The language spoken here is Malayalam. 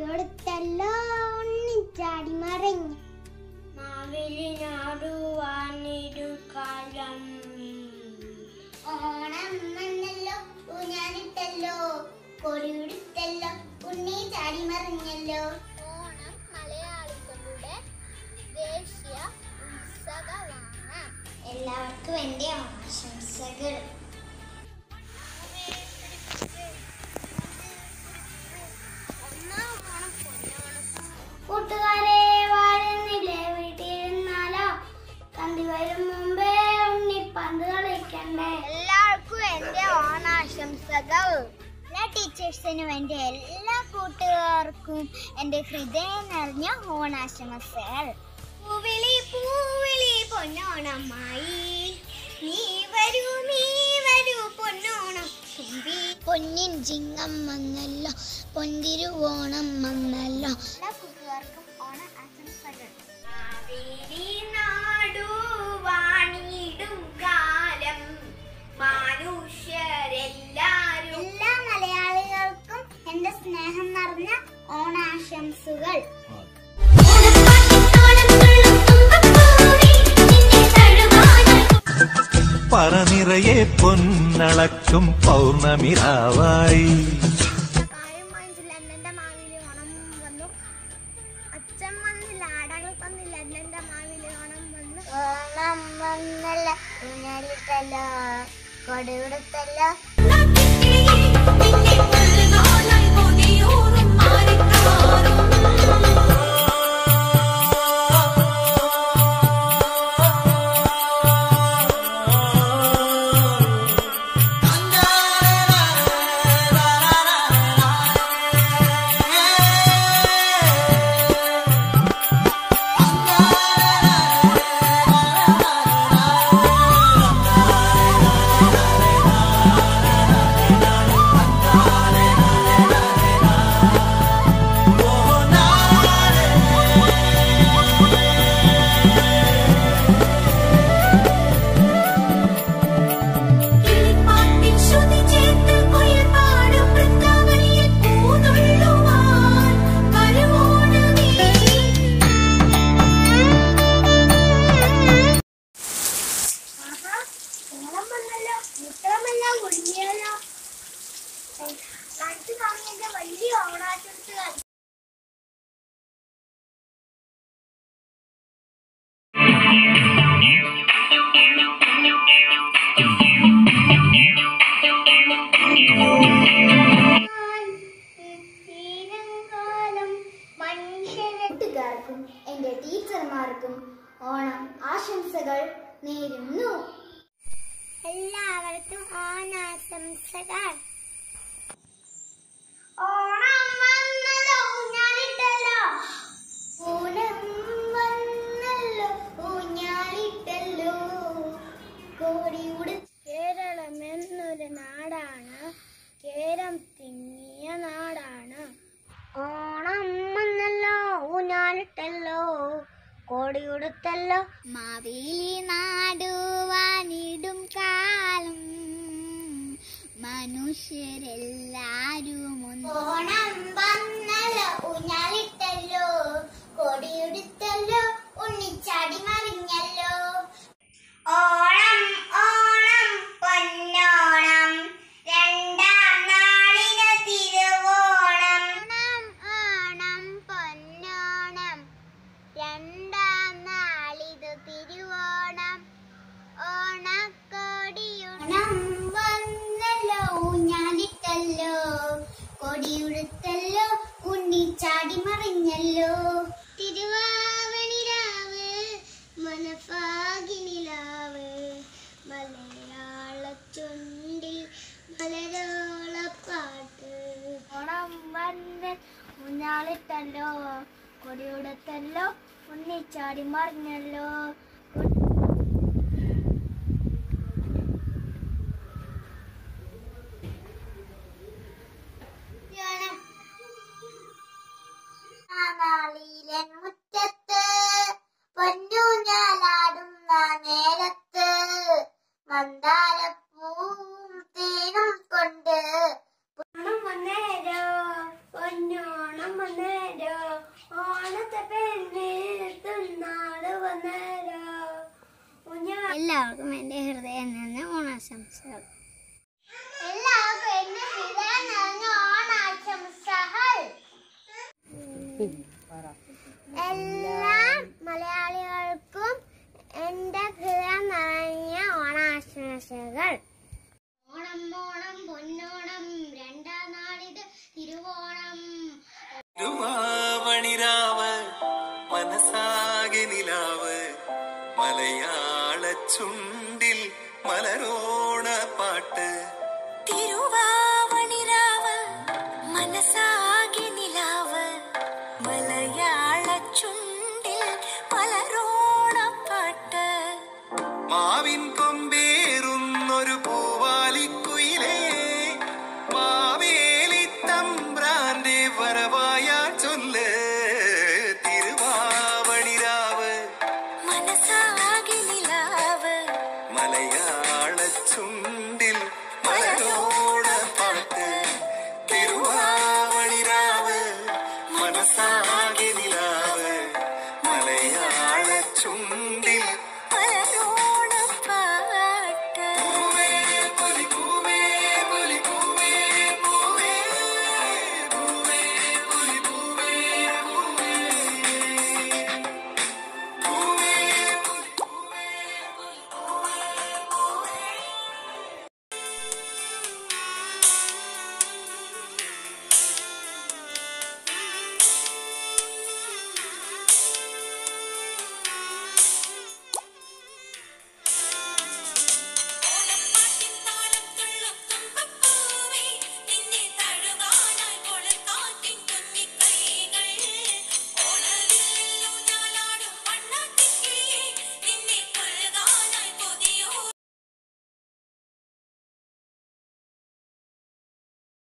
കൊടിയൊടുത്തല്ലോ ഉണ്ണിച്ചാടി മറിഞ്ഞു മാവിലി നാടുവാനിരു കാലം ഓണം വന്നല്ലോ ഊഞ്ഞാലിട്ടല്ലോ കൊടിയുടുത്തല്ലോ ഉണ്ണി ചാടി മറിഞ്ഞല്ലോ ഓണം മലയാളികളുടെ ദേശീയ ഉത്സവമാണ് എല്ലാവർക്കും എൻ്റെ ആശംസകൾ കൂട്ടുകാരെ വരുന്നില്ലേ വീട്ടിലിരുന്നാലോ കന്തി വരും മുമ്പേ ഉണ്ണിപ്പന്ത് കളിക്കണ്ടേ എല്ലാവർക്കും എന്റെ ഓണാശംസകൾ എല്ലാ ടീച്ചേഴ്സിനും എന്റെ എല്ലാ കൂട്ടുകാർക്കും എന്റെ ഹൃദയം നിറഞ്ഞ ഓണാശംസകൾ പൂവിളി പൂവിളി പൊന്നോണമായി നീ വരൂ നീ വരൂ പൊന്നോണം തുമ്പി പൊന്നിൻ ചിങ്ങം വന്നല്ലോ പൊന്തിരുവോണം വന്നല്ലോ എല്ലാ കൂട്ടുകാർക്കും ഓണ ആശംസകൾ കാലം മനുഷ്യരെല്ലാരും എല്ലാ മലയാളികൾക്കും എന്റെ സ്നേഹം നിറഞ്ഞ ഓണാശംസകൾ പറനിറയെ പൊന്നളക്കും പൗർണമിരാവായി കാര്യം വാങ്ങിച്ചില്ല എന്നെ മാവില് ഓണം വന്നു അച്ഛൻ വന്നില്ല ആടകൾ തന്നില്ല എന്നെ മാവില് ഓണം വന്നു ഓണം വന്നല്ല ഊഞ്ഞാലിട്ടല്ലോ കൊടിവിടുത്തല്ലോ ഓണം വന്നല്ലോ മിത്രമെല്ലാം ഒഴിഞ്ഞല്ലോ കാണിച്ചു കാണിയ വലിയ ഓണാശംസകൾ മനുഷ്യർക്കും എന്റെ ടീച്ചർമാർക്കും ഓണം ആശംസകൾ നേരുന്നു എല്ലാവർക്കും ഓണാശംസകൾ ഓണം വന്നല്ലോ ഊഞ്ഞാലിട്ടല്ലോ ഓണം വന്നല്ലോ ഊഞ്ഞാലിട്ടല്ലോ കോടിയുടെ കേരളം എന്നൊരു നാടാണ് കേരം തിങ്ങിയ നാടാണ് ഓണം വന്നല്ലോ ഊഞ്ഞാലിട്ടല്ലോ കോടിയുടുത്തല്ലോ മാവേലി നാടുവാനിടും കാലം മനുഷ്യരെല്ലാരും ഓണം വന്നല്ലോ ഊഞ്ഞാലിട്ടല്ലോ കൊടിയുടുത്തല്ലോ ഉണ്ണിച്ചാടി മറിഞ്ഞല്ലോ ഓണം ഓണം പൊന്നോണം രണ്ടാം നാളിന് തിരുവോണം ഓണം പൊന്നോണം രണ്ടാം നാളിത് തിരുവോണം ഓണക്കോടിയോണം വന്നല്ലോ ഊഞ്ഞാലിട്ടല്ലോ കൊടിയുടുത്തല്ലോ ഉണ്ണിച്ചാടി മറിഞ്ഞല്ലോ തിരുവാവണിരാവ് മനഫാഗിനിലാവ് മലയാള ചുണ്ടിൽ മലരോളപ്പാട്ട് ഓണം വന്ന് ഊഞ്ഞാലിട്ടല്ലോ കൊടിയുടുത്തല്ലോ ഉണ്ണിച്ചാടി മറിഞ്ഞല്ലോ നാളിലൻ മുറ്റത്ത് പൊന്നൂഞ്ഞാലാടുന്ന നേരത്ത് മന്ദാരപ്പൂവും തേനും കൊണ്ട് പൊന്നും വന്നേരോ പൊന്നോണം ഓണം വന്നേരോ ഓണത്തെ പെണ്ണിനാട് വന്നേരോ എല്ലാവർക്കും എൻ്റെ ഹൃദയം നിന്ന് ഓണാശംസകൾ എല്ലാവർക്കും എന്റെ ഹൃദയം നിറഞ്ഞ ഓണാശംസകൾ എല്ലാ മലയാളികൾക്കും എന്റെ ഹൃദയം നിറഞ്ഞ ഓണാശംസകൾ ഓണം ഓണം പൊന്നോണം രണ്ടാം നാളിത് തിരുവോണം തിരുവാവണിരാവ് മനസാകെ നിലാവ് മലയാള ചുണ്ടിൽ മലരോണ പാട്ട് തിരുവാവണിരാവ് മനസാകെ നിലാവ് മലയാള ചുണ്ടിൽ പലരോണപ്പാട്ട് മാവിൻ കൊ